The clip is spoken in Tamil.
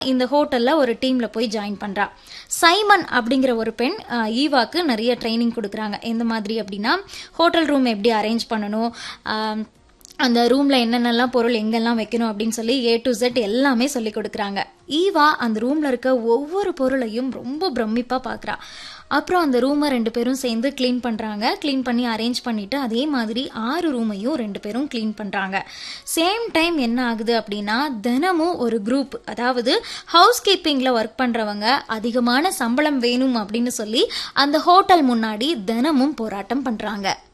இந்த ஹோட்டல்ல ஒரு டீம்ல போய் ஜாயின் பண்றா சைமன் அப்படிங்கிற ஒரு பெண் அஹ், ஈவாக்கு நிறைய ட்ரைனிங் கொடுக்குறாங்க எந்த மாதிரி அப்படின்னா ஹோட்டல் ரூம் எப்படி அரேஞ்ச் பண்ணணும் ஆம், அந்த ரூம்ல என்னென்னலாம் பொருள் எங்கெல்லாம் வைக்கணும் அப்படின்னு சொல்லி ஏ டு Z எல்லாமே சொல்லி கொடுக்குறாங்க ஈவா அந்த ரூம்ல இருக்க ஒவ்வொரு பொருளையும் ரொம்ப பிரமிப்பா பார்க்கறா அப்புறம் அந்த ரூமை ரெண்டு பேரும் சேர்ந்து க்ளீன் பண்றாங்க க்ளீன் பண்ணி அரேஞ்ச் பண்ணிட்டு அதே மாதிரி ஆறு ரூமையும் ரெண்டு பேரும் க்ளீன் பண்றாங்க சேம் டைம் என்ன ஆகுது அப்படின்னா தினமும் ஒரு குரூப் அதாவது ஹவுஸ் கீப்பிங்ல ஒர்க் பண்றவங்க அதிகமான சம்பளம் வேணும் அப்படின்னு சொல்லி அந்த ஹோட்டல் முன்னாடி தினமும் போராட்டம் பண்றாங்க